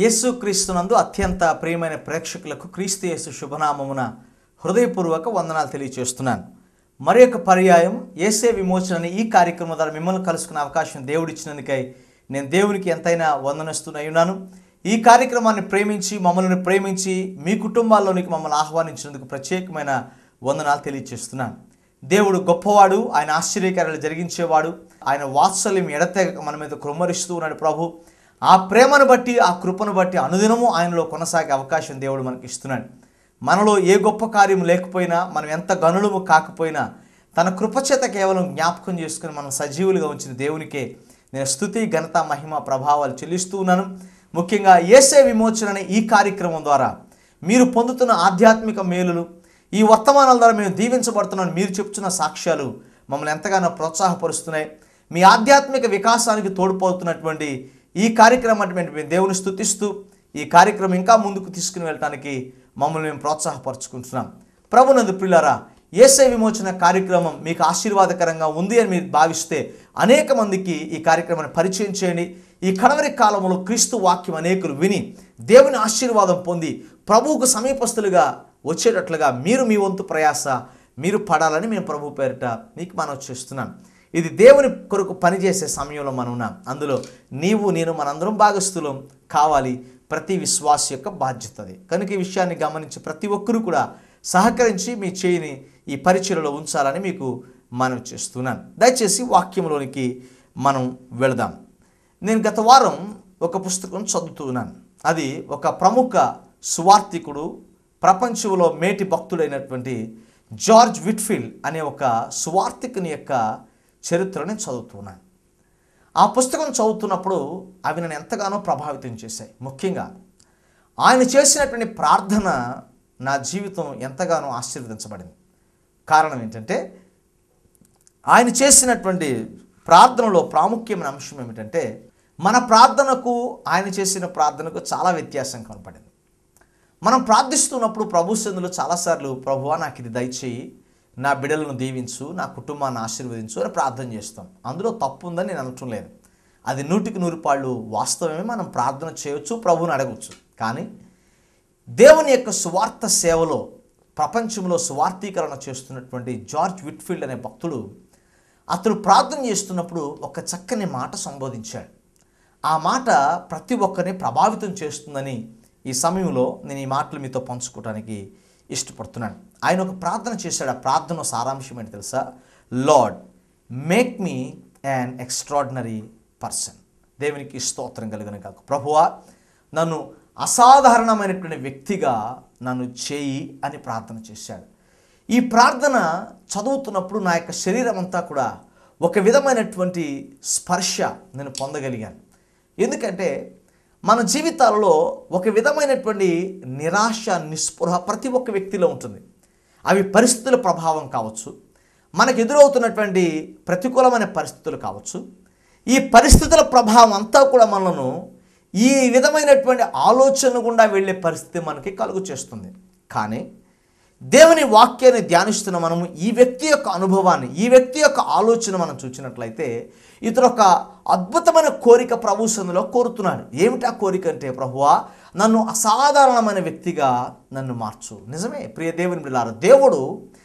యేసుక్రీస్తునందు అత్యంత ప్రియమైన ప్రేక్షకులకు క్రీస్తు యేసు శుభనామమున హృదయపూర్వక వందనాలు తెలియచేస్తున్నాను మరి ఒక పర్యాయం ఏసే విమోచన అనే ఈ కార్యక్రమం ద్వారా మిమ్మల్ని కలుసుకునే అవకాశం దేవుడిచ్చినందుకై నేను దేవునికి ఎంతైనా వందనస్తున్నై ఉన్నాను ఈ కార్యక్రమాన్ని ప్రేమించి మమ్మల్ని ప్రేమించి మీ కుటుంబాల్లోనికి మమ్మల్ని ఆహ్వానించినందుకు ప్రత్యేకమైన వందనాలు తెలియచేస్తున్నాను దేవుడు గొప్పవాడు ఆయన ఆశ్చర్యకార్యాలు జరిగించేవాడు ఆయన వాత్సల్యం ఎడతెగక మన మీద కృమ్మరిస్తూ ఉన్నాడు ప్రభు ఆ ప్రేమను బట్టి ఆ కృపను బట్టి అనుదినము ఆయనలో కొనసాగే అవకాశం దేవుడు మనకి ఇస్తున్నాడు మనలో ఏ గొప్ప కార్యం లేకపోయినా మనం ఎంత గనులము కాకపోయినా తన కృపచేత కేవలం జ్ఞాపకం చేసుకుని మనం సజీవులుగా ఉంచిన దేవునికే నేను స్థుతి ఘనత మహిమ ప్రభావాలు చెల్లిస్తూ ఉన్నాను ముఖ్యంగా ఏసే విమోచన అనే ఈ కార్యక్రమం ద్వారా మీరు పొందుతున్న ఆధ్యాత్మిక మేలులు ఈ వర్తమానాల ద్వారా మేము దీవించబడుతున్నాను మీరు చెప్తున్న సాక్ష్యాలు మమ్మల్ని ఎంతగానో ప్రోత్సాహపరుస్తున్నాయి మీ ఆధ్యాత్మిక వికాసానికి తోడ్పడుతున్నటువంటి ఈ కార్యక్రమాన్ని మేము దేవుని స్తుతిస్తూ ఈ కార్యక్రమం ఇంకా ముందుకు తీసుకుని వెళ్ళటానికి మమ్మల్ని మేము ప్రోత్సాహపరుచుకుంటున్నాం ప్రభునందు ప్రియులారా ఏసై విమోచన కార్యక్రమం మీకు ఆశీర్వాదకరంగా ఉంది అని మీరు భావిస్తే అనేక మందికి ఈ కార్యక్రమాన్ని పరిచయం చేయండి ఈ కడవరి కాలంలో క్రీస్తు వాక్యం అనేకులు విని దేవుని ఆశీర్వాదం పొంది ప్రభువుకు సమీపస్తులుగా వచ్చేటట్లుగా మీరు మీ వంతు ప్రయాస మీరు పడాలని మేము ప్రభు పేరిట మీకు మనం చేస్తున్నాం ఇది దేవుని కొరకు పనిచేసే సమయంలో మనం ఉన్నాం అందులో నీవు నేను మనందరం భాగస్థులం కావాలి ప్రతి విశ్వాస యొక్క బాధ్యత అది కనుక ఈ విషయాన్ని గమనించి ప్రతి ఒక్కరూ కూడా సహకరించి మీ చేయిని ఈ పరిచయలో ఉంచాలని మీకు మనం చేస్తున్నాను దయచేసి వాక్యంలోనికి మనం వెళదాం నేను గత వారం ఒక పుస్తకం చదువుతున్నాను అది ఒక ప్రముఖ సువార్థికుడు ప్రపంచంలో మేటి భక్తుడైనటువంటి జార్జ్ విట్ఫీల్డ్ అనే ఒక సువార్థికుని యొక్క చరిత్రని చదువుతున్నాను ఆ పుస్తకం చదువుతున్నప్పుడు అవి నన్ను ఎంతగానో ప్రభావితం చేశాయి ముఖ్యంగా ఆయన చేసినటువంటి ప్రార్థన నా జీవితం ఎంతగానో ఆశీర్వదించబడింది కారణం ఏంటంటే ఆయన చేసినటువంటి ప్రార్థనలో ప్రాముఖ్యమైన అంశం ఏమిటంటే మన ప్రార్థనకు ఆయన చేసిన ప్రార్థనకు చాలా వ్యత్యాసం కనపడింది మనం ప్రార్థిస్తున్నప్పుడు ప్రభు సందులో చాలాసార్లు ప్రభువా నాకు ఇది దయచేయి నా బిడ్డలను దీవించు నా కుటుంబాన్ని ఆశీర్వదించు అని ప్రార్థన చేస్తాం అందులో తప్పు ఉందని నేను అనటం లేదు అది నూటికి నూరు పాళ్ళు వాస్తవమే మనం ప్రార్థన చేయొచ్చు ప్రభువుని అడగవచ్చు కానీ దేవుని యొక్క సువార్త సేవలో ప్రపంచంలో సువార్థీకరణ చేస్తున్నటువంటి జార్జ్ విట్ఫీల్డ్ అనే భక్తుడు అతడు ప్రార్థన చేస్తున్నప్పుడు ఒక చక్కని మాట సంబోధించాడు ఆ మాట ప్రతి ఒక్కరిని ప్రభావితం చేస్తుందని ఈ సమయంలో నేను ఈ మాటలు మీతో పంచుకోవడానికి ఇష్టపడుతున్నాను ఆయన ఒక ప్రార్థన చేశాడు ఆ ప్రార్థన సారాంశం ఏంటి తెలుసా lord make me an extraordinary person దేవునికి స్తోత్రం కలిగిన కాకు ప్రభువా నన్ను అసాధారణమైనటువంటి వ్యక్తిగా నన్ను చేయి అని ప్రార్థన చేశాడు ఈ ప్రార్థన చదువుతున్నప్పుడు నా యొక్క శరీరం అంతా కూడా ఒక విధమైనటువంటి స్పర్శ నేను పొందగలిగాను ఎందుకంటే మన జీవితాలలో ఒక విధమైనటువంటి నిరాశ నిస్పృహ ప్రతి ఒక్క వ్యక్తిలో ఉంటుంది అవి పరిస్థితుల ప్రభావం కావచ్చు మనకు ఎదురవుతున్నటువంటి ప్రతికూలమైన పరిస్థితులు కావచ్చు ఈ పరిస్థితుల ప్రభావం అంతా కూడా మనను ఈ విధమైనటువంటి ఆలోచన గుండా వెళ్ళే పరిస్థితి మనకి కలుగు చేస్తుంది కానీ దేవుని వాక్యాన్ని ధ్యానిస్తున్న మనము ఈ వ్యక్తి యొక్క అనుభవాన్ని ఈ వ్యక్తి యొక్క ఆలోచన మనం చూసినట్లయితే ఇతడు ఒక అద్భుతమైన కోరిక ప్రభు సందులో కోరుతున్నాడు ఏమిటి ఆ కోరిక అంటే ప్రభువా నన్ను అసాధారణమైన వ్యక్తిగా నన్ను మార్చు నిజమే ప్రియ దేవుని బిడ్డలారా దేవుడు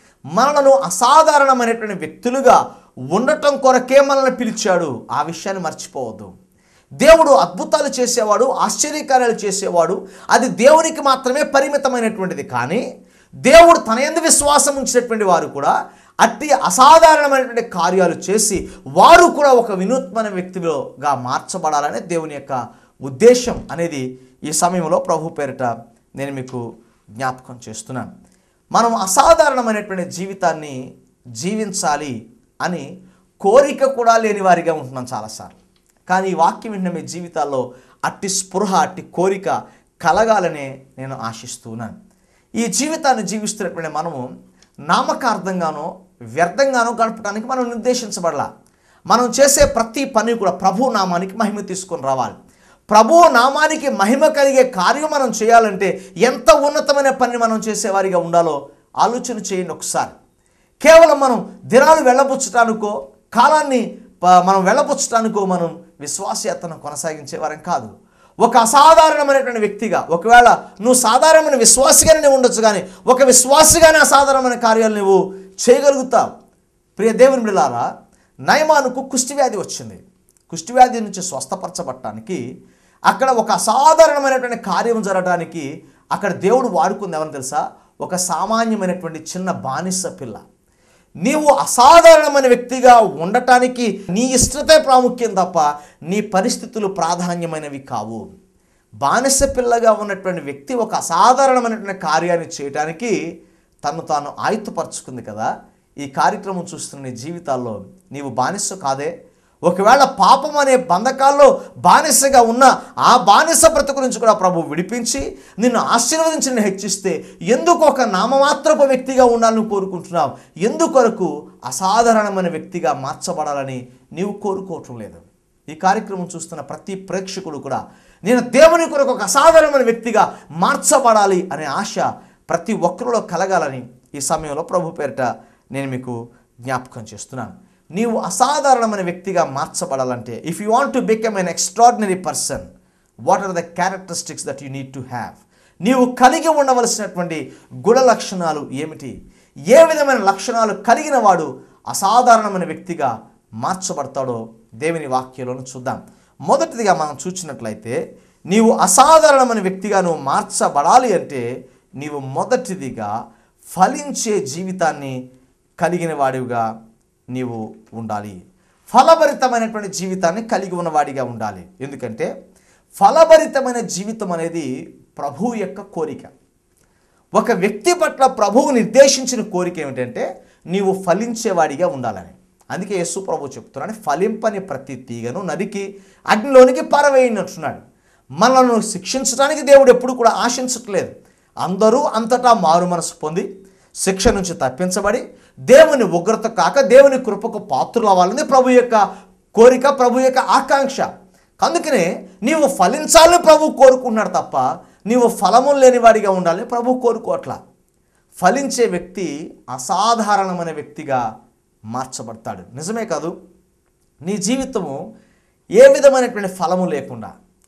మనలను అసాధారణమైనటువంటి వ్యక్తులుగా ఉండటం కొరకే మనల్ని పిలిచాడు ఆ విషయాన్ని మర్చిపోవద్దు దేవుడు అద్భుతాలు చేసేవాడు ఆశ్చర్యకార్యాలు చేసేవాడు అది దేవునికి మాత్రమే పరిమితమైనటువంటిది కానీ దేవుడు తన ఎందు విశ్వాసం ఉంచినటువంటి వారు కూడా అట్టి అసాధారణమైనటువంటి కార్యాలు చేసి వారు కూడా ఒక వినూత్న వ్యక్తిగా మార్చబడాలనే దేవుని యొక్క ఉద్దేశం అనేది ఈ సమయంలో ప్రభు పేరిట నేను మీకు జ్ఞాపకం చేస్తున్నాను మనం అసాధారణమైనటువంటి జీవితాన్ని జీవించాలి అని కోరిక కూడా లేని వారిగా ఉంటున్నాం చాలాసార్లు కానీ ఈ వాక్యం వింటున్న మీ జీవితాల్లో అట్టి స్పృహ అట్టి కోరిక కలగాలనే నేను ఆశిస్తున్నాను ఈ జీవితాన్ని జీవిస్తున్నటువంటి మనము నామకార్థంగానో వ్యర్థంగానో గడపడానికి మనం నిర్దేశించబడాల మనం చేసే ప్రతి పని కూడా ప్రభు నామానికి మహిమ తీసుకొని రావాలి ప్రభు నామానికి మహిమ కలిగే కార్యం మనం చేయాలంటే ఎంత ఉన్నతమైన పని మనం చేసేవారిగా ఉండాలో ఆలోచన చేయండి ఒకసారి కేవలం మనం దినాలు వెళ్ళబుచ్చటానికో కాలాన్ని ప- మనం వెళ్ళబుచ్చటానికో మనం విశ్వాసయాత్రను కొనసాగించేవారం కాదు ఒక అసాధారణమైనటువంటి వ్యక్తిగా ఒకవేళ నువ్వు సాధారణమైన విశ్వాసిగానే నువ్వు ఉండొచ్చు కానీ ఒక విశ్వాసిగానే అసాధారణమైన కార్యాలు నువ్వు చేయగలుగుతావు ప్రియ దేవుని బిడ్డలారా నయమానుకు కుష్టివ్యాధి వచ్చింది కుష్టివ్యాధి నుంచి స్వస్థపరచబడటానికి అక్కడ ఒక అసాధారణమైనటువంటి కార్యం జరగడానికి అక్కడ దేవుడు వాడుకుంది ఎవరిని తెలుసా ఒక సామాన్యమైనటువంటి చిన్న బానిస పిల్ల నీవు అసాధారణమైన వ్యక్తిగా ఉండటానికి నీ ఇష్టతే ప్రాముఖ్యం తప్ప నీ పరిస్థితులు ప్రాధాన్యమైనవి కావు బానిస పిల్లగా ఉన్నటువంటి వ్యక్తి ఒక అసాధారణమైనటువంటి కార్యాన్ని చేయడానికి తను తాను ఆయుత్తపరుచుకుంది కదా ఈ కార్యక్రమం చూస్తున్న నీ జీవితాల్లో నీవు బానిస కాదే ఒకవేళ పాపం అనే బంధకాల్లో బానిసగా ఉన్న ఆ బానిస బ్రతుకు నుంచి కూడా ప్రభు విడిపించి నిన్ను ఆశీర్వదించి నిన్ను హెచ్చిస్తే ఎందుకు ఒక నామమాత్రపు వ్యక్తిగా ఉండాలని కోరుకుంటున్నావు ఎందుకొరకు అసాధారణమైన వ్యక్తిగా మార్చబడాలని నీవు కోరుకోవటం లేదు ఈ కార్యక్రమం చూస్తున్న ప్రతి ప్రేక్షకుడు కూడా నేను దేవుని కొరకు ఒక అసాధారణమైన వ్యక్తిగా మార్చబడాలి అనే ఆశ ప్రతి ఒక్కరిలో కలగాలని ఈ సమయంలో ప్రభు పేరిట నేను మీకు జ్ఞాపకం చేస్తున్నాను నీవు అసాధారణమైన వ్యక్తిగా మార్చబడాలంటే if you want to become an extraordinary person what are the characteristics that you need to have నీవు కలిగి ఉండవలసినటువంటి గుణ లక్షణాలు ఏమిటి ఏ విధమైన లక్షణాలు కలిగిన వాడు అసాధారణమైన వ్యక్తిగా మార్చబడతాడో దేవుని వాక్యంలోను చూద్దాం మొదటిదిగా మనం చూసినట్లయితే నీవు అసాధారణమైన వ్యక్తిగా నువ్వు మార్చబడాలి అంటే నీవు మొదటిదిగా ఫలించే జీవితాన్ని కలిగిన వాడివిగా నీవు ఉండాలి ఫలభరితమైనటువంటి జీవితాన్ని కలిగి ఉన్నవాడిగా ఉండాలి ఎందుకంటే ఫలభరితమైన జీవితం అనేది ప్రభువు యొక్క కోరిక ఒక వ్యక్తి పట్ల ప్రభువు నిర్దేశించిన కోరిక ఏమిటంటే నీవు ఫలించేవాడిగా ఉండాలని అందుకే యేసు ప్రభు చెప్తున్నాడు ఫలింపని ప్రతి తీగను నరికి అగ్నిలోనికి పారవేయనట్టున్నాడు మనల్ని శిక్షించడానికి దేవుడు ఎప్పుడు కూడా ఆశించట్లేదు అందరూ అంతటా మారు మనసు పొంది శిక్ష నుంచి తప్పించబడి దేవుని ఉగ్రత కాక దేవుని కృపకు పాత్రులు అవ్వాలని ప్రభు యొక్క కోరిక ప్రభు యొక్క ఆకాంక్ష అందుకనే నీవు ఫలించాలని ప్రభు కోరుకుంటున్నాడు తప్ప నీవు ఫలము లేనివాడిగా ఉండాలని ప్రభు కోరుకోవట్లా ఫలించే వ్యక్తి అసాధారణమైన వ్యక్తిగా మార్చబడతాడు నిజమే కాదు నీ జీవితము ఏ విధమైనటువంటి ఫలము లేకుండా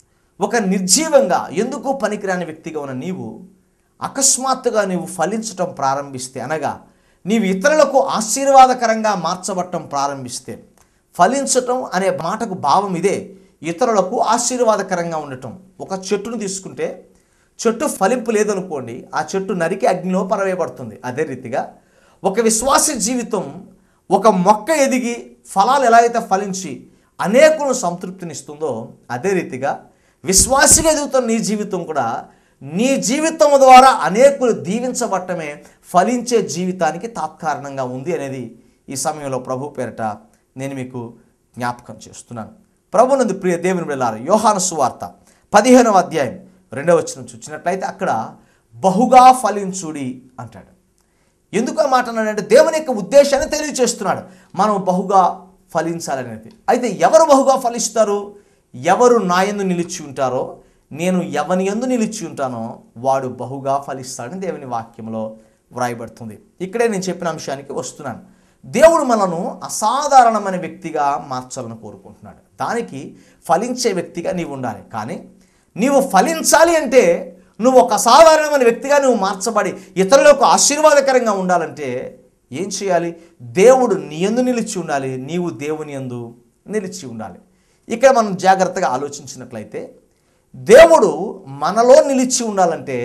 ఒక నిర్జీవంగా ఎందుకు పనికిరాని వ్యక్తిగా ఉన్న నీవు అకస్మాత్తుగా నీవు ఫలించటం ప్రారంభిస్తే అనగా నీవు ఇతరులకు ఆశీర్వాదకరంగా మార్చబడటం ప్రారంభిస్తే ఫలించటం అనే మాటకు భావం ఇదే ఇతరులకు ఆశీర్వాదకరంగా ఉండటం ఒక చెట్టును తీసుకుంటే చెట్టు ఫలింపు లేదనుకోండి ఆ చెట్టు నరికి అగ్నిలో పరవేయబడుతుంది అదే రీతిగా ఒక విశ్వాస జీవితం ఒక మొక్క ఎదిగి ఫలాలు ఎలా అయితే ఫలించి అనేకులను సంతృప్తినిస్తుందో అదే రీతిగా విశ్వాసిగా ఎదుగుతున్న నీ జీవితం కూడా నీ జీవితం ద్వారా అనేకులు దీవించబట్టమే ఫలించే జీవితానికి తాత్కారణంగా ఉంది అనేది ఈ సమయంలో ప్రభు పేరట నేను మీకు జ్ఞాపకం చేస్తున్నాను ప్రభునందు ప్రియ దేవుని వెళ్ళారు యోహాను సువార్త పదిహేనవ అధ్యాయం రెండవ వచ్చిన చూసినట్లయితే అక్కడ బహుగా ఫలించుడి అంటాడు ఎందుకు ఆ మాట అన్నాడంటే దేవుని యొక్క ఉద్దేశాన్ని తెలియచేస్తున్నాడు మనం బహుగా ఫలించాలనేది అయితే ఎవరు బహుగా ఫలిస్తారు ఎవరు నా యందు నిలిచి ఉంటారో నేను ఎవని యందు నిలిచి ఉంటానో వాడు బహుగా ఫలిస్తాడని దేవుని వాక్యంలో వ్రాయబడుతుంది ఇక్కడే నేను చెప్పిన అంశానికి వస్తున్నాను దేవుడు మనను అసాధారణమైన వ్యక్తిగా మార్చాలని కోరుకుంటున్నాడు దానికి ఫలించే వ్యక్తిగా నీవు ఉండాలి కానీ నీవు ఫలించాలి అంటే నువ్వు ఒక అసాధారణమైన వ్యక్తిగా నువ్వు మార్చబడి ఇతరులకు ఆశీర్వాదకరంగా ఉండాలంటే ఏం చేయాలి దేవుడు నీ యందు నిలిచి ఉండాలి నీవు దేవుని యందు నిలిచి ఉండాలి ఇక్కడ మనం జాగ్రత్తగా ఆలోచించినట్లయితే దేవుడు మనలో నిలిచి ఉండాలంటే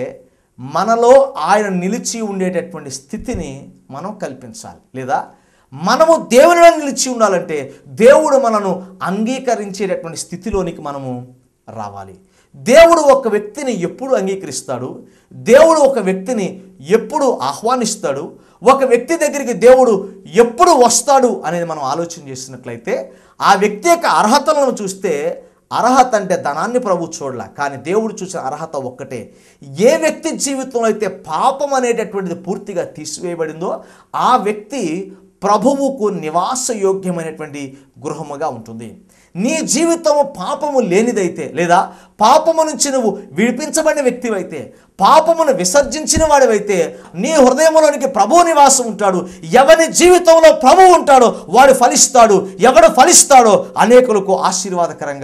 మనలో ఆయన నిలిచి ఉండేటటువంటి స్థితిని మనం కల్పించాలి లేదా మనము దేవునిలో నిలిచి ఉండాలంటే దేవుడు మనను అంగీకరించేటటువంటి స్థితిలోనికి మనము రావాలి దేవుడు ఒక వ్యక్తిని ఎప్పుడు అంగీకరిస్తాడు దేవుడు ఒక వ్యక్తిని ఎప్పుడు ఆహ్వానిస్తాడు ఒక వ్యక్తి దగ్గరికి దేవుడు ఎప్పుడు వస్తాడు అనేది మనం ఆలోచన చేసినట్లయితే ఆ వ్యక్తి యొక్క అర్హతలను చూస్తే అర్హత అంటే ధనాన్ని ప్రభు చూడలే కానీ దేవుడు చూసిన అర్హత ఒక్కటే ఏ వ్యక్తి జీవితంలో అయితే పాపం అనేటటువంటిది పూర్తిగా తీసివేయబడిందో ఆ వ్యక్తి ప్రభువుకు నివాసయోగ్యమైనటువంటి గృహముగా ఉంటుంది నీ జీవితము పాపము లేనిదైతే లేదా పాపము నుంచి నువ్వు విడిపించబడిన వ్యక్తివైతే పాపమును విసర్జించిన వాడివైతే నీ హృదయంలోనికి ప్రభు నివాసం ఉంటాడు ఎవరి జీవితంలో ప్రభు ఉంటాడో వాడు ఫలిస్తాడు ఎవడు ఫలిస్తాడో అనేకులకు ఆశీర్వాదకరంగా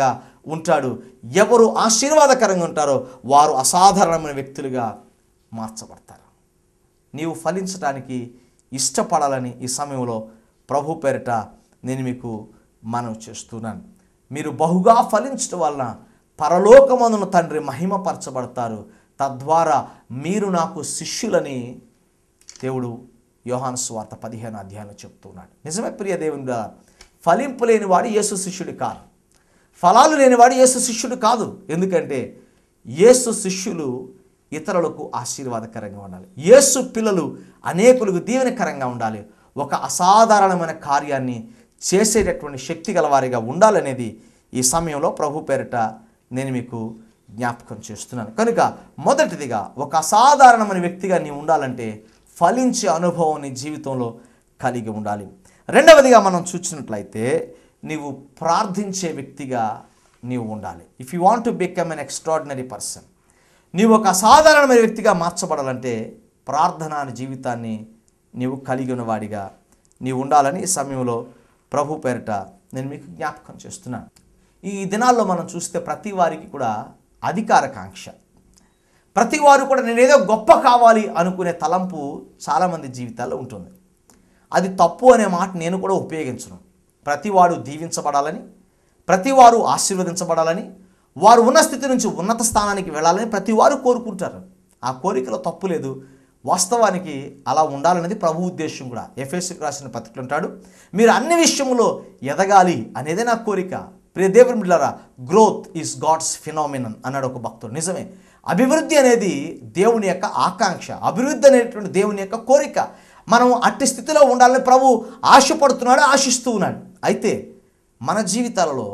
ఉంటాడు ఎవరు ఆశీర్వాదకరంగా ఉంటారో వారు అసాధారణమైన వ్యక్తులుగా మార్చబడతారు నీవు ఫలించడానికి ఇష్టపడాలని ఈ సమయంలో ప్రభు పేరిట నేను మీకు మనవి చేస్తున్నాను మీరు బహుగా ఫలించడం వలన పరలోకమందున తండ్రి మహిమపరచబడతారు తద్వారా మీరు నాకు శిష్యులని దేవుడు యోహాను స్వార్త పదిహేను అధ్యాయంలో చెప్తున్నాడు నిజమే ప్రియ దేవుని ఫలింపు లేనివాడు యేసు శిష్యుడు కాదు ఫలాలు లేనివాడు యేసు శిష్యుడు కాదు ఎందుకంటే యేసు శిష్యులు ఇతరులకు ఆశీర్వాదకరంగా ఉండాలి యేసు పిల్లలు అనేకులకు దీవెనకరంగా ఉండాలి ఒక అసాధారణమైన కార్యాన్ని చేసేటటువంటి శక్తి గలవారిగా ఉండాలనేది ఈ సమయంలో ప్రభు పేరిట నేను మీకు జ్ఞాపకం చేస్తున్నాను కనుక మొదటిదిగా ఒక అసాధారణమైన వ్యక్తిగా నీవు ఉండాలంటే ఫలించే అనుభవం నీ జీవితంలో కలిగి ఉండాలి రెండవదిగా మనం చూసినట్లయితే నీవు ప్రార్థించే వ్యక్తిగా నీవు ఉండాలి if you want to become an extraordinary person నీవు ఒక అసాధారణమైన వ్యక్తిగా మార్చబడాలంటే ప్రార్థన అనే జీవితాన్ని నీవు కలిగి ఉన్నవాడిగా నీవు ఉండాలని ఈ సమయంలో ప్రభు పేరిట నేను మీకు జ్ఞాపకం చేస్తున్నాను ఈ దినాల్లో మనం చూస్తే ప్రతి వారికి కూడా అధికారకాంక్ష ప్రతి వారు కూడా నేనేదో గొప్ప కావాలి అనుకునే తలంపు చాలామంది జీవితాల్లో ఉంటుంది అది తప్పు అనే మాట నేను కూడా ఉపయోగించను ప్రతివాడు దీవించబడాలని ప్రతివారు ఆశీర్వదించబడాలని వారు ఉన్న స్థితి నుంచి ఉన్నత స్థానానికి వెళ్ళాలని ప్రతి వారు కోరుకుంటారు ఆ కోరికలో తప్పు లేదు వాస్తవానికి అలా ఉండాలనేది ప్రభు ఉద్దేశం కూడా ఎఫ్ఎస్సికి రాసిన పత్రికలు ఉంటాడు మీరు అన్ని విషయంలో ఎదగాలి అనేదే నా కోరిక ప్రియ దేవుని బిడ్డారా గ్రోత్ ఈజ్ గాడ్స్ ఫినామినన్ అన్నాడు ఒక భక్తుడు నిజమే అభివృద్ధి అనేది దేవుని యొక్క ఆకాంక్ష అభివృద్ధి అనేటువంటి దేవుని యొక్క కోరిక మనం అట్టి స్థితిలో ఉండాలని ప్రభు ఆశపడుతున్నాడు ఆశిస్తూ ఉన్నాడు అయితే మన జీవితాలలో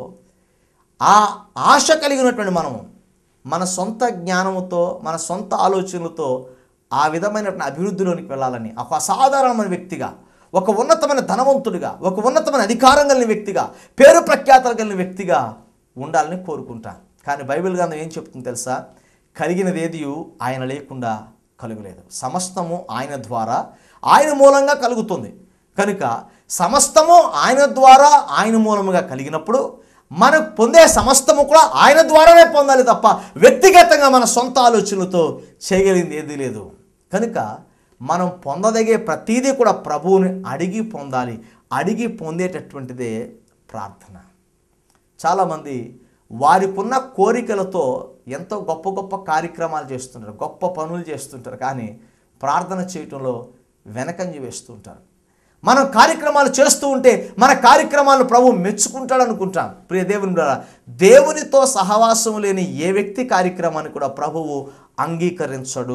ఆ ఆశ కలిగినటువంటి మనము మన సొంత జ్ఞానముతో మన సొంత ఆలోచనలతో ఆ విధమైనటువంటి అభివృద్ధిలోనికి వెళ్ళాలని ఒక అసాధారణమైన వ్యక్తిగా ఒక ఉన్నతమైన ధనవంతుడిగా ఒక ఉన్నతమైన అధికారం కలిగిన వ్యక్తిగా పేరు ప్రఖ్యాతలు కలిగిన వ్యక్తిగా ఉండాలని కోరుకుంటాను కానీ బైబిల్ గ్రంథం ఏం చెప్తుంది తెలుసా కలిగినది ఏది ఆయన లేకుండా కలుగలేదు సమస్తము ఆయన ద్వారా ఆయన మూలంగా కలుగుతుంది కనుక సమస్తము ఆయన ద్వారా ఆయన మూలముగా కలిగినప్పుడు మనకు పొందే సమస్తము కూడా ఆయన ద్వారానే పొందాలి తప్ప వ్యక్తిగతంగా మన సొంత ఆలోచనలతో చేయగలిగింది ఏదీ లేదు కనుక మనం పొందదగే ప్రతీదీ కూడా ప్రభువుని అడిగి పొందాలి అడిగి పొందేటటువంటిదే ప్రార్థన చాలామంది వారికున్న కోరికలతో ఎంతో గొప్ప గొప్ప కార్యక్రమాలు చేస్తుంటారు గొప్ప పనులు చేస్తుంటారు కానీ ప్రార్థన చేయటంలో వెనకంజి వేస్తుంటారు మనం కార్యక్రమాలు చేస్తూ ఉంటే మన కార్యక్రమాలను ప్రభు మెచ్చుకుంటాడు అనుకుంటాం ప్రియ దేవుని ద్వారా దేవునితో సహవాసం లేని ఏ వ్యక్తి కార్యక్రమాన్ని కూడా ప్రభువు అంగీకరించడు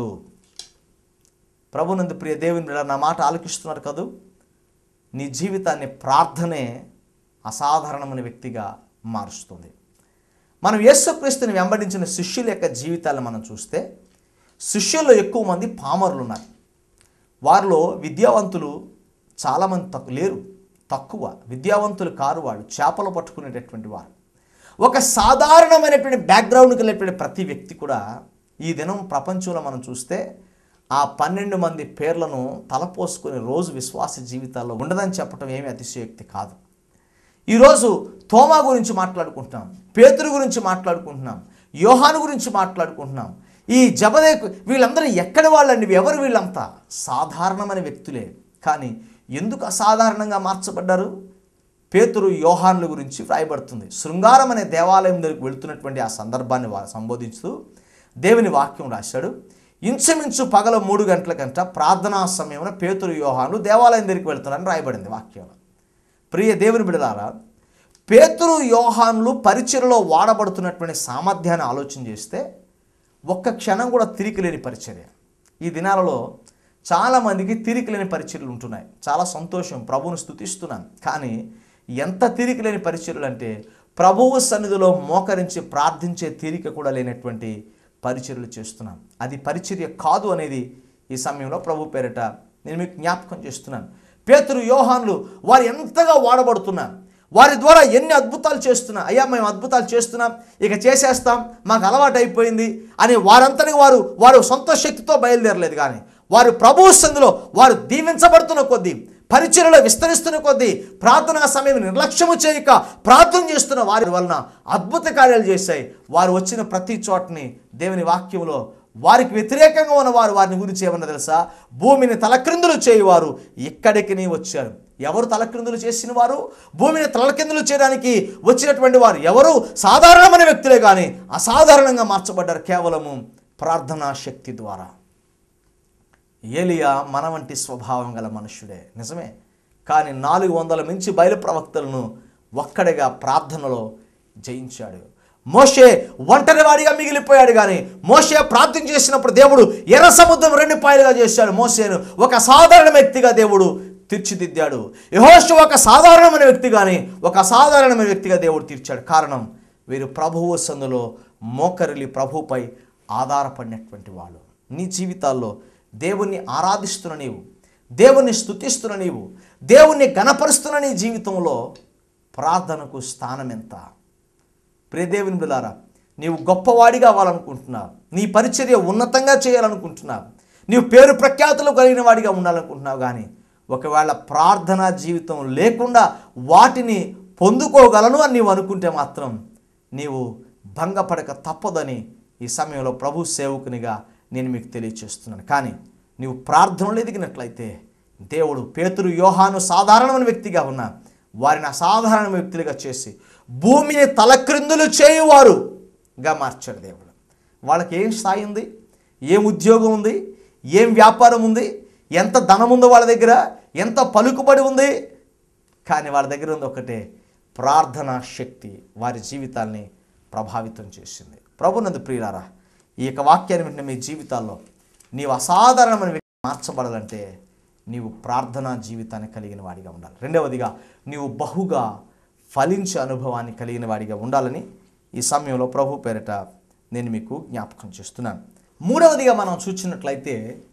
ప్రభునందు ప్రియ దేవుని బిడ్డ నా మాట ఆలకిస్తున్నారు కదూ నీ జీవితాన్ని ప్రార్థనే అసాధారణమైన వ్యక్తిగా మారుస్తుంది మనం యేసుక్రీస్తుని వెంబడించిన శిష్యుల యొక్క జీవితాలను మనం చూస్తే శిష్యుల్లో ఎక్కువ మంది పామరులు ఉన్నారు వారిలో విద్యావంతులు చాలామంది తక్కువ లేరు తక్కువ విద్యావంతులు కారు వాళ్ళు చేపలు పట్టుకునేటటువంటి వారు ఒక సాధారణమైనటువంటి బ్యాక్గ్రౌండ్కి వెళ్ళేటువంటి ప్రతి వ్యక్తి కూడా ఈ దినం ప్రపంచంలో మనం చూస్తే ఆ పన్నెండు మంది పేర్లను తలపోసుకునే రోజు విశ్వాస జీవితాల్లో ఉండదని చెప్పడం ఏమీ అతిశయోక్తి కాదు ఈరోజు తోమా గురించి మాట్లాడుకుంటున్నాం పేతురు గురించి మాట్లాడుకుంటున్నాం యోహాను గురించి మాట్లాడుకుంటున్నాం ఈ జబదే వీళ్ళందరూ ఎక్కడి వాళ్ళండి ఎవరు వీళ్ళంతా సాధారణమైన వ్యక్తులే కానీ ఎందుకు అసాధారణంగా మార్చబడ్డారు పేతురు యోహాన్ల గురించి వ్రాయబడుతుంది శృంగారం అనే దేవాలయం దగ్గరికి వెళుతున్నటువంటి ఆ సందర్భాన్ని వా- సంబోధించుతూ దేవుని వాక్యం రాశాడు ఇంచుమించు పగల మూడు గంటల గంట ప్రార్థనా సమయంలో పేతురు యోహాన్లు దేవాలయం దగ్గరికి వెళ్తున్నారని రాయబడింది వాక్యంలో ప్రియ దేవుని బిడలారా పేతురు యోహాన్లు పరిచయలో వాడబడుతున్నటువంటి సామర్థ్యాన్ని ఆలోచన చేస్తే ఒక్క క్షణం కూడా తిరిగి లేని పరిచర్య ఈ దినాలలో చాలామందికి తిరిగి లేని పరిచర్యలు ఉంటున్నాయి చాలా సంతోషం ప్రభువును స్తుతిస్తున్నాను కానీ ఎంత తిరిగి లేని పరిచర్యలు అంటే ప్రభువు సన్నిధిలో మోకరించి ప్రార్థించే తీరిక కూడా లేనటువంటి పరిచర్యలు చేస్తున్నాం అది పరిచర్య కాదు అనేది ఈ సమయంలో ప్రభు పేరిట నేను మీకు జ్ఞాపకం చేస్తున్నాను పేతురు యోహాన్లు వారు ఎంతగా వాడబడుతున్నారు వారి ద్వారా ఎన్ని అద్భుతాలు చేస్తున్నా అయ్యా మేము అద్భుతాలు చేస్తున్నాం ఇక చేసేస్తాం మాకు అలవాటు అయిపోయింది అని వారంతటి వారు వారు సొంత శక్తితో బయలుదేరలేదు కానీ వారు ప్రభు సందులో వారు దీవించబడుతున్న కొద్దీ పరిచయలో విస్తరిస్తున్న కొద్దీ ప్రార్థనా సమయం నిర్లక్ష్యము చేయక ప్రార్థన చేస్తున్న వారి వలన అద్భుత కార్యాలు చేశాయి వారు వచ్చిన ప్రతి చోటని దేవుని వాక్యంలో వారికి వ్యతిరేకంగా ఉన్న వారు వారిని గురించి ఏమన్నా తెలుసా భూమిని తలక్రిందులు చేయువారు ఇక్కడికి నీ వచ్చారు ఎవరు తలక్రిందులు చేసిన వారు భూమిని తలక్రిందులు చేయడానికి వచ్చినటువంటి వారు ఎవరు సాధారణమైన వ్యక్తులే కానీ అసాధారణంగా మార్చబడ్డారు కేవలము ప్రార్థనా శక్తి ద్వారా ఏలియా మన వంటి స్వభావం గల మనుష్యుడే నిజమే కానీ నాలుగు వందల మించి బయలు ప్రవక్తలను ఒక్కడిగా ప్రార్థనలో జయించాడు మోషే ఒంటరివాడిగా మిగిలిపోయాడు కానీ మోషే ప్రార్థన చేసినప్పుడు దేవుడు ఎర్ర సముద్రం రెండు పాయలుగా చేశాడు మోసేను ఒక సాధారణ వ్యక్తిగా దేవుడు తీర్చిదిద్దాడు యహోషు ఒక సాధారణమైన వ్యక్తి కానీ ఒక అసాధారణమైన వ్యక్తిగా దేవుడు తీర్చాడు కారణం వీరు ప్రభువు సందులో మోకరిలి ప్రభుపై ఆధారపడినటువంటి వాళ్ళు నీ జీవితాల్లో దేవుణ్ణి ఆరాధిస్తున్న నీవు దేవుణ్ణి స్తుతిస్తున్న నీవు దేవుణ్ణి గణపరుస్తున్న నీ జీవితంలో ప్రార్థనకు స్థానం ఎంత ప్రియదేవుని బిలారా నీవు గొప్పవాడిగా అవ్వాలనుకుంటున్నావు నీ పరిచర్య ఉన్నతంగా చేయాలనుకుంటున్నావు నీవు పేరు ప్రఖ్యాతులు కలిగిన వాడిగా ఉండాలనుకుంటున్నావు కానీ ఒకవేళ ప్రార్థనా జీవితం లేకుండా వాటిని పొందుకోగలను అని నీవు అనుకుంటే మాత్రం నీవు భంగపడక తప్పదని ఈ సమయంలో ప్రభు సేవకునిగా నేను మీకు తెలియచేస్తున్నాను కానీ నీవు ప్రార్థనలు ఎదిగినట్లయితే దేవుడు పేతురు యోహాను సాధారణమైన వ్యక్తిగా ఉన్న వారిని అసాధారణ వ్యక్తులుగా చేసి భూమిని తలక్రిందులు చేయువారుగా మార్చాడు దేవుడు వాళ్ళకి ఏం స్థాయి ఉంది ఏం ఉద్యోగం ఉంది ఏం వ్యాపారం ఉంది ఎంత ధనం ఉందో వాళ్ళ దగ్గర ఎంత పలుకుబడి ఉంది కానీ వాళ్ళ దగ్గర ఉంది ఒకటే ప్రార్థనా శక్తి వారి జీవితాల్ని ప్రభావితం చేసింది ప్రభునందు ప్రియులారా ఈ యొక్క వాక్యాన్ని వింటున్న మీ జీవితాల్లో నీవు అసాధారణమైన వ్యక్తి మార్చబడాలంటే నీవు ప్రార్థనా జీవితాన్ని కలిగిన వాడిగా ఉండాలి రెండవదిగా నీవు బహుగా ఫలించే అనుభవాన్ని కలిగిన వాడిగా ఉండాలని ఈ సమయంలో ప్రభు పేరిట నేను మీకు జ్ఞాపకం చేస్తున్నాను మూడవదిగా మనం చూసినట్లయితే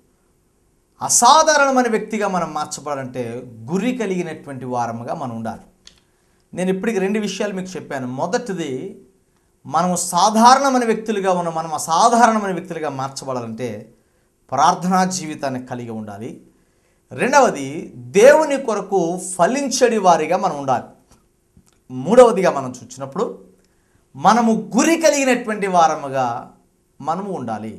అసాధారణమైన వ్యక్తిగా మనం మార్చబడాలంటే గురి కలిగినటువంటి వారముగా మనం ఉండాలి నేను ఇప్పటికి రెండు విషయాలు మీకు చెప్పాను మొదటిది మనము సాధారణమైన వ్యక్తులుగా ఉన్న మనం అసాధారణమైన వ్యక్తులుగా మార్చబడాలంటే ప్రార్థనా జీవితాన్ని కలిగి ఉండాలి రెండవది దేవుని కొరకు ఫలించడి వారిగా మనం ఉండాలి మూడవదిగా మనం చూసినప్పుడు మనము గురి కలిగినటువంటి వారముగా మనము ఉండాలి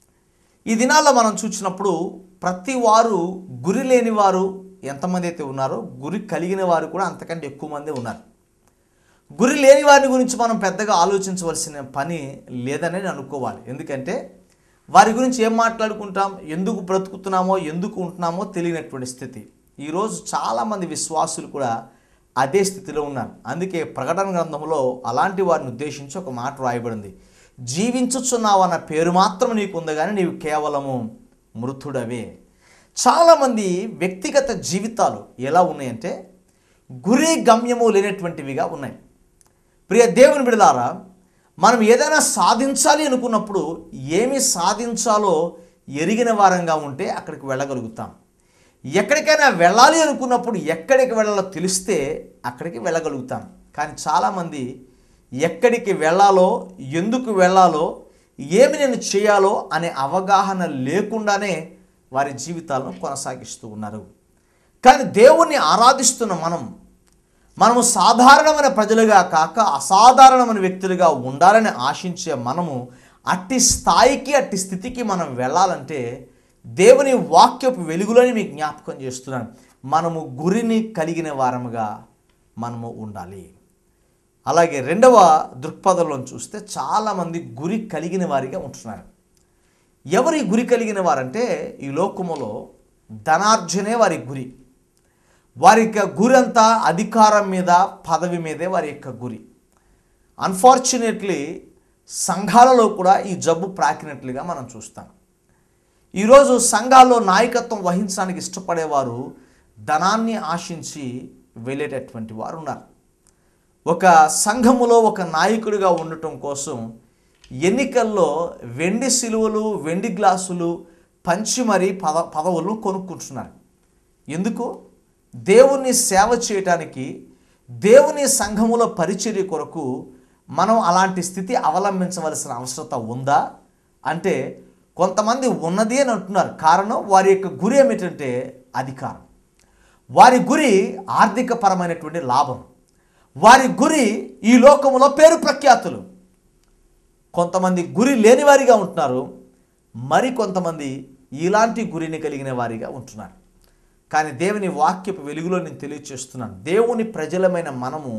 ఈ దినాల్లో మనం చూసినప్పుడు ప్రతి వారు గురి లేని వారు ఎంతమంది అయితే ఉన్నారో గురి కలిగిన వారు కూడా అంతకంటే ఎక్కువ మంది ఉన్నారు గురి లేని వారిని గురించి మనం పెద్దగా ఆలోచించవలసిన పని లేదని నేను అనుకోవాలి ఎందుకంటే వారి గురించి ఏం మాట్లాడుకుంటాం ఎందుకు బ్రతుకుతున్నామో ఎందుకు ఉంటున్నామో తెలియనటువంటి స్థితి ఈరోజు చాలామంది విశ్వాసులు కూడా అదే స్థితిలో ఉన్నారు అందుకే ప్రకటన గ్రంథంలో అలాంటి వారిని ఉద్దేశించి ఒక మాట రాయబడింది జీవించుచున్నావు అన్న పేరు మాత్రం నీకు ఉంది కానీ నీవు కేవలము మృతుడవే చాలామంది వ్యక్తిగత జీవితాలు ఎలా ఉన్నాయంటే గురి గమ్యము లేనటువంటివిగా ఉన్నాయి ప్రియ దేవుని బిడలారా మనం ఏదైనా సాధించాలి అనుకున్నప్పుడు ఏమి సాధించాలో ఎరిగిన వారంగా ఉంటే అక్కడికి వెళ్ళగలుగుతాం ఎక్కడికైనా వెళ్ళాలి అనుకున్నప్పుడు ఎక్కడికి వెళ్ళాలో తెలిస్తే అక్కడికి వెళ్ళగలుగుతాం కానీ చాలామంది ఎక్కడికి వెళ్ళాలో ఎందుకు వెళ్ళాలో ఏమి నేను చేయాలో అనే అవగాహన లేకుండానే వారి జీవితాలను కొనసాగిస్తూ ఉన్నారు కానీ దేవుణ్ణి ఆరాధిస్తున్న మనం మనము సాధారణమైన ప్రజలుగా కాక అసాధారణమైన వ్యక్తులుగా ఉండాలని ఆశించే మనము అట్టి స్థాయికి అట్టి స్థితికి మనం వెళ్ళాలంటే దేవుని వాక్యపు వెలుగులోని మీకు జ్ఞాపకం చేస్తున్నాను మనము గురిని కలిగిన వారముగా మనము ఉండాలి అలాగే రెండవ దృక్పథంలో చూస్తే చాలామంది గురి కలిగిన వారిగా ఉంటున్నారు ఎవరి గురి కలిగిన వారంటే ఈ లోకములో ధనార్జనే వారి గురి వారి యొక్క గురి అంతా అధికారం మీద పదవి మీదే వారి యొక్క గురి అన్ఫార్చునేట్లీ సంఘాలలో కూడా ఈ జబ్బు ప్రాకినట్లుగా మనం చూస్తాం ఈరోజు సంఘాల్లో నాయకత్వం వహించడానికి ఇష్టపడేవారు ధనాన్ని ఆశించి వెళ్ళేటటువంటి వారు ఉన్నారు ఒక సంఘములో ఒక నాయకుడిగా ఉండటం కోసం ఎన్నికల్లో వెండి సిలువలు వెండి గ్లాసులు పంచి మరీ పద పదవులను కొనుక్కుంటున్నారు ఎందుకు దేవుణ్ణి సేవ చేయటానికి దేవుని సంఘములో పరిచర్య కొరకు మనం అలాంటి స్థితి అవలంబించవలసిన అవసరత ఉందా అంటే కొంతమంది ఉన్నది అని అంటున్నారు కారణం వారి యొక్క గురి ఏమిటంటే అధికారం వారి గురి ఆర్థిక పరమైనటువంటి లాభం వారి గురి ఈ లోకంలో పేరు ప్రఖ్యాతులు కొంతమంది గురి లేని వారిగా ఉంటున్నారు మరి కొంతమంది ఇలాంటి గురిని కలిగిన వారిగా ఉంటున్నారు కానీ దేవుని వాక్యపు వెలుగులో నేను తెలియచేస్తున్నాను దేవుని ప్రజలమైన మనము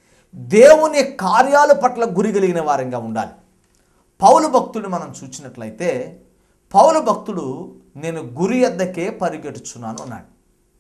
దేవుని కార్యాల పట్ల గురి కలిగిన వారంగా ఉండాలి పౌలు భక్తుడు మనం చూసినట్లయితే పౌలు భక్తుడు నేను గురి ఎద్దకే పరిగెట్టుచున్నాను అన్నాడు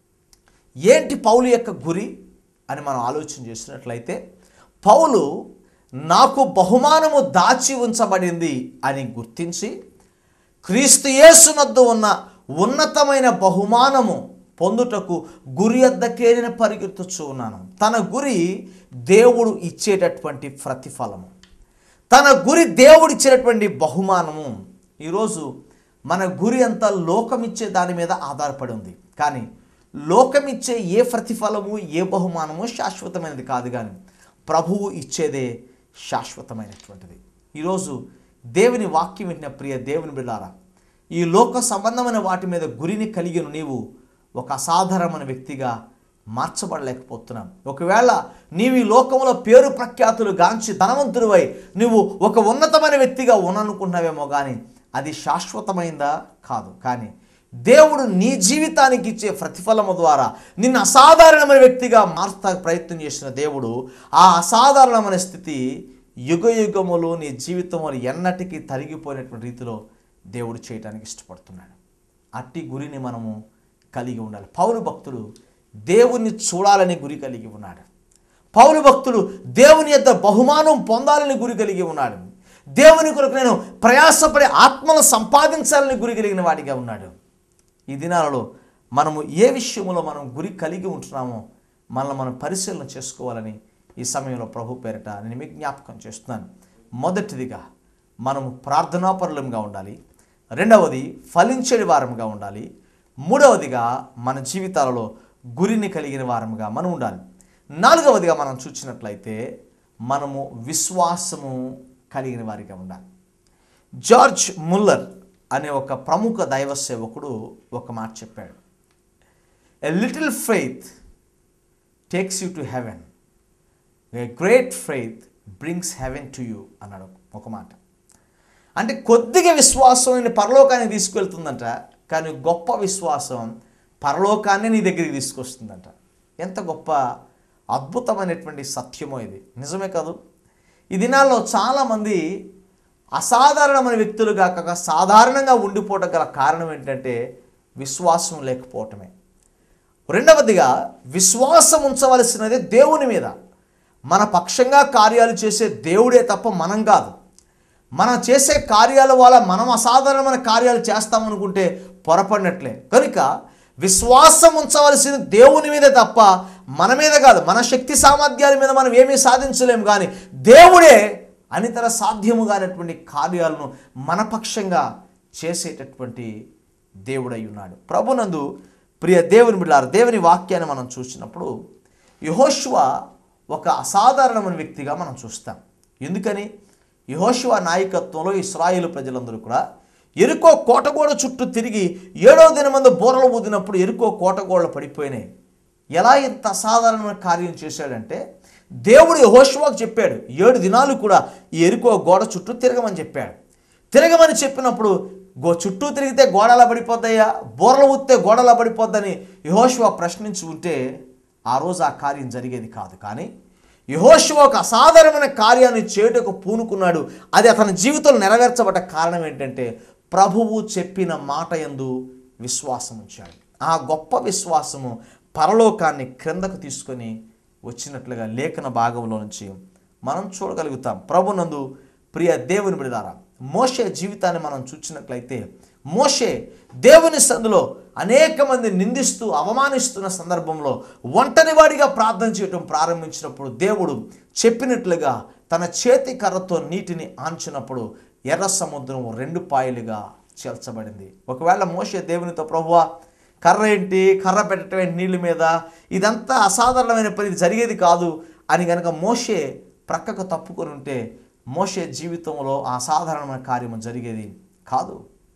ఏంటి పౌలు యొక్క గురి అని మనం ఆలోచన చేసినట్లయితే పౌలు నాకు బహుమానము దాచి ఉంచబడింది అని గుర్తించి క్రీస్తు యేసునద్దు ఉన్న ఉన్నతమైన బహుమానము పొందుటకు గురి వద్దకే నేను పరిగెత్తుచూ ఉన్నాను తన గురి దేవుడు ఇచ్చేటటువంటి ప్రతిఫలము తన గురి దేవుడు ఇచ్చినటువంటి బహుమానము ఈరోజు మన గురి అంతా లోకమిచ్చే దాని మీద ఆధారపడి ఉంది కానీ లోకమిచ్చే ఏ ప్రతిఫలము ఏ బహుమానము శాశ్వతమైనది కాదు కానీ ప్రభువు ఇచ్చేదే శాశ్వతమైనటువంటిది ఈరోజు దేవుని వాక్యం వింటున్న ప్రియ దేవుని బిడ్డారా ఈ లోక సంబంధమైన వాటి మీద గురిని కలిగిన నీవు ఒక అసాధారణమైన వ్యక్తిగా మార్చబడలేకపోతున్నాం ఒకవేళ నీవు ఈ లోకంలో పేరు ప్రఖ్యాతులు గాంచి ధనవంతుడివై నువ్వు ఒక ఉన్నతమైన వ్యక్తిగా ఉన్ననుకుంటున్నావేమో కానీ అది శాశ్వతమైందా కాదు కానీ దేవుడు నీ జీవితానికి ఇచ్చే ప్రతిఫలము ద్వారా నిన్ను అసాధారణమైన వ్యక్తిగా మార్చా ప్రయత్నం చేసిన దేవుడు ఆ అసాధారణమైన స్థితి యుగ యుగములు నీ జీవితంలో ఎన్నటికీ తరిగిపోయినటువంటి రీతిలో దేవుడు చేయడానికి ఇష్టపడుతున్నాడు అట్టి గురిని మనము కలిగి ఉండాలి పౌరు భక్తుడు దేవుణ్ణి చూడాలని గురి కలిగి ఉన్నాడు పౌరు భక్తుడు దేవుని యొక్క బహుమానం పొందాలని గురి కలిగి ఉన్నాడు దేవుని కొరకు నేను ప్రయాసపడి ఆత్మను సంపాదించాలని గురి కలిగిన వాడిగా ఉన్నాడు ఈ దినాలలో మనము ఏ విషయంలో మనం గురి కలిగి ఉంటున్నామో మనల్ని మనం పరిశీలన చేసుకోవాలని ఈ సమయంలో ప్రభు పేరిట నేను మీకు జ్ఞాపకం చేస్తున్నాను మొదటిదిగా మనము ప్రార్థనాపరులంగా ఉండాలి రెండవది ఫలించేది వారంగా ఉండాలి మూడవదిగా మన జీవితాలలో గురిని కలిగిన వారంగా మనం ఉండాలి నాలుగవదిగా మనం చూసినట్లయితే మనము విశ్వాసము కలిగిన వారిగా ఉండాలి జార్జ్ ముల్లర్ అనే ఒక ప్రముఖ దైవ సేవకుడు ఒక మాట చెప్పాడు a little faith takes you to heaven a great faith brings heaven to you అన్నాడు ఒక మాట అంటే కొద్దిగా విశ్వాసం నేను పరలోకాన్ని తీసుకెళ్తుందంట కానీ గొప్ప విశ్వాసం పరలోకాన్ని నీ దగ్గరికి తీసుకొస్తుందంట ఎంత గొప్ప అద్భుతమైనటువంటి సత్యమో ఇది నిజమే కాదు ఈ దినాల్లో చాలామంది అసాధారణమైన వ్యక్తులుగా కాక సాధారణంగా ఉండిపోవటం గల కారణం ఏంటంటే విశ్వాసం లేకపోవటమే రెండవదిగా విశ్వాసం ఉంచవలసినది దేవుని మీద మన పక్షంగా కార్యాలు చేసే దేవుడే తప్ప మనం కాదు మనం చేసే కార్యాల వల్ల మనం అసాధారణమైన కార్యాలు చేస్తామనుకుంటే పొరపడినట్లే కనుక విశ్వాసం ఉంచవలసిన దేవుని మీదే తప్ప మన మీద కాదు మన శక్తి సామర్థ్యాల మీద మనం ఏమీ సాధించలేము కానీ దేవుడే అనితర సాధ్యము కానటువంటి కార్యాలను మన పక్షంగా చేసేటటువంటి దేవుడై ఉన్నాడు ప్రభునందు ప్రియ దేవుని బిడ్డారు దేవుని వాక్యాన్ని మనం చూసినప్పుడు యహోశివ ఒక అసాధారణమైన వ్యక్తిగా మనం చూస్తాం ఎందుకని యహోశివ నాయకత్వంలో ఇస్రాయేలు ప్రజలందరూ కూడా ఎరుకో కోటగోడ చుట్టూ తిరిగి ఏడో దినమందు బోరలు ఊదినప్పుడు ఎరుకో కోటగోడలు పడిపోయినాయి ఎలా ఇంత అసాధారణమైన కార్యం చేశాడంటే దేవుడు యహోశివాకు చెప్పాడు ఏడు దినాలు కూడా ఈ ఎరుకో గోడ చుట్టూ తిరగమని చెప్పాడు తిరగమని చెప్పినప్పుడు గో చుట్టూ తిరిగితే గోడలా పడిపోతాయా బోర్ల ఊస్తే గోడలా పడిపోద్దని యహోశివ ప్రశ్నించి ఉంటే ఆ రోజు ఆ కార్యం జరిగేది కాదు కానీ యహోశివ ఒక అసాధారణమైన కార్యాన్ని చేయుటకు పూనుకున్నాడు అది అతని జీవితంలో నెరవేర్చబడ్డ కారణం ఏంటంటే ప్రభువు చెప్పిన మాట యందు విశ్వాసం ఉంచాడు ఆ గొప్ప విశ్వాసము పరలోకాన్ని క్రిందకు తీసుకొని వచ్చినట్లుగా లేఖన భాగంలో నుంచి మనం చూడగలుగుతాం ప్రభునందు ప్రియ దేవుని బిడదారా మోషే జీవితాన్ని మనం చూసినట్లయితే మోషే దేవుని సందులో అనేక మంది నిందిస్తూ అవమానిస్తున్న సందర్భంలో ఒంటరివాడిగా ప్రార్థన చేయటం ప్రారంభించినప్పుడు దేవుడు చెప్పినట్లుగా తన చేతి కర్రతో నీటిని ఆంచినప్పుడు ఎర్ర సముద్రం రెండు పాయలుగా చేల్చబడింది ఒకవేళ మోషే దేవునితో ప్రభువా కర్ర ఏంటి కర్ర పెట్టడం ఏంటి నీళ్ళ మీద ఇదంతా అసాధారణమైన పని ఇది జరిగేది కాదు అని కనుక మోషే ప్రక్కకు తప్పుకొని ఉంటే మోషే జీవితంలో ఆ అసాధారణమైన కార్యము జరిగేది కాదు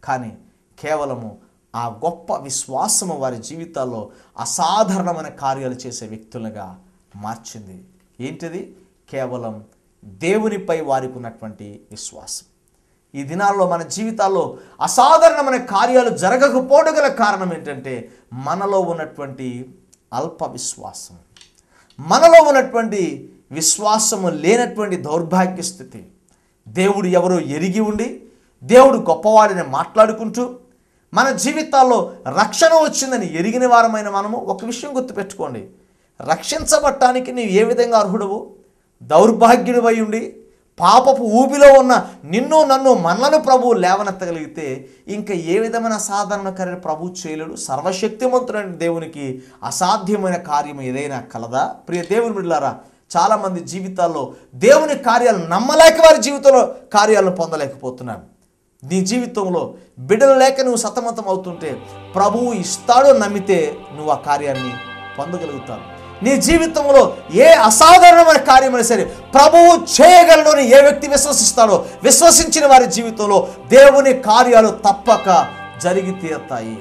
కానీ కేవలము ఆ గొప్ప విశ్వాసము వారి జీవితాల్లో అసాధారణమైన కార్యాలు చేసే వ్యక్తులుగా మార్చింది ఏంటిది కేవలం దేవునిపై వారికి ఉన్నటువంటి విశ్వాసం ఈ దినాల్లో మన జీవితాల్లో అసాధారణమైన కార్యాలు జరగకపోవడం గల కారణం ఏంటంటే మనలో ఉన్నటువంటి అల్ప విశ్వాసం మనలో ఉన్నటువంటి విశ్వాసము లేనటువంటి దౌర్భాగ్య స్థితి దేవుడు ఎవరో ఎరిగి ఉండి దేవుడు గొప్పవాడిని మాట్లాడుకుంటూ మన జీవితాల్లో రక్షణ వచ్చిందని ఎరిగిన వారమైన మనము ఒక విషయం గుర్తుపెట్టుకోండి రక్షించబట్టానికి నీవు ఏ విధంగా అర్హుడవు దౌర్భాగ్యుడివై ఉండి పాపపు ఊబిలో ఉన్న నిన్ను నన్ను మనలను ప్రభువు లేవనెత్తగలిగితే ఇంకా ఏ విధమైన సాధారణ కార్యం ప్రభు చేయలేడు సర్వశక్తిమంతుడైన దేవునికి అసాధ్యమైన కార్యం ఏదైనా కలదా ప్రియ దేవుని బిడ్డలారా చాలామంది జీవితాల్లో దేవుని కార్యాలు నమ్మలేక వారి జీవితంలో కార్యాలను పొందలేకపోతున్నారు నీ జీవితంలో బిడ్డలు లేక నువ్వు సతమతం అవుతుంటే ప్రభువు ఇస్తాడో నమ్మితే నువ్వు ఆ కార్యాన్ని పొందగలుగుతావు నీ జీవితంలో ఏ అసాధారణమైన కార్యమైనా సరే ప్రభువు చేయగలడు అని ఏ వ్యక్తి విశ్వసిస్తాడో విశ్వసించిన వారి జీవితంలో దేవుని కార్యాలు తప్పక జరిగి తీరుతాయి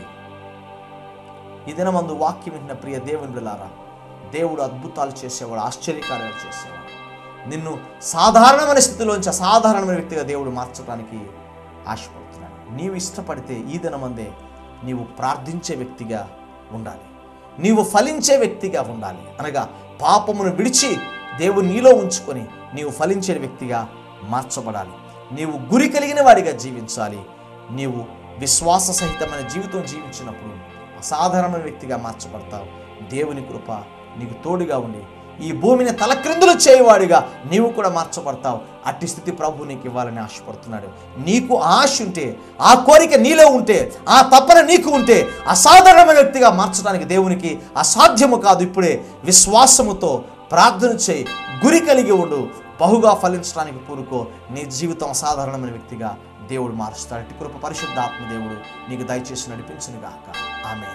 ఈ దినమందు వాక్యం వింటున్న ప్రియ దేవుని బిళ్ళారా దేవుడు అద్భుతాలు చేసేవాడు ఆశ్చర్యకార్యాలు చేసేవాడు నిన్ను సాధారణమైన స్థితిలోంచి అసాధారణమైన వ్యక్తిగా దేవుడు మార్చడానికి ఆశపడుతున్నాడు నీవు ఇష్టపడితే ఈ దినమందే నీవు ప్రార్థించే వ్యక్తిగా ఉండాలి నీవు ఫలించే వ్యక్తిగా ఉండాలి అనగా పాపమును విడిచి దేవుడు నీలో ఉంచుకొని నీవు ఫలించే వ్యక్తిగా మార్చబడాలి నీవు గురి కలిగిన వాడిగా జీవించాలి నీవు విశ్వాస సహితమైన జీవితం జీవించినప్పుడు అసాధారణమైన వ్యక్తిగా మార్చబడతావు దేవుని కృప నీకు తోడుగా ఉండి ఈ భూమిని తలక్రిందులు చేయవాడిగా నీవు కూడా మార్చబడతావు అట్టి స్థితి ప్రభు నీకు ఇవ్వాలని ఆశపడుతున్నాడు నీకు ఆశ ఉంటే ఆ కోరిక నీలో ఉంటే ఆ తపన నీకు ఉంటే అసాధారణమైన వ్యక్తిగా మార్చడానికి దేవునికి అసాధ్యము కాదు ఇప్పుడే విశ్వాసముతో ప్రార్థన చేయి గురి కలిగి ఉండు బహుగా ఫలించడానికి పూరుకో నీ జీవితం అసాధారణమైన వ్యక్తిగా దేవుడు మారుస్తాడు ఇటు కృప పరిశుద్ధాత్మ దేవుడు నీకు దయచేసి నడిపించును గాక ఆమె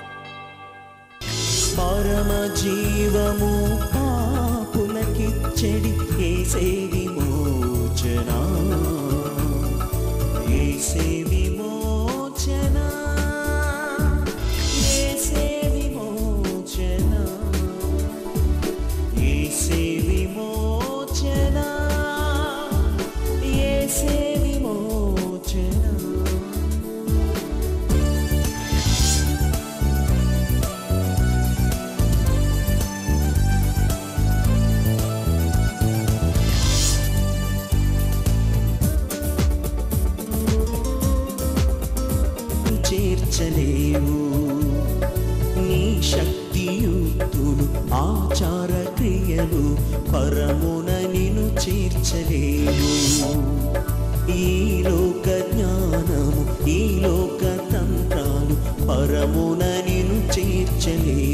పరమ జీవము పాపులకిచ్చడి ఏసే విమోచన ఏసే విమోచన ఏసే విమోచన ఏసే విమోచన ఏసే విమోచన చేర్చలేవు నీ శక్తియుక్తులు ఆచార క్రియలు పరమున నిను చేర్చలేవు ఈ లోక జ్ఞానము ఈ లోక తంత్రాలు పరమున నిను చేర్చలేవు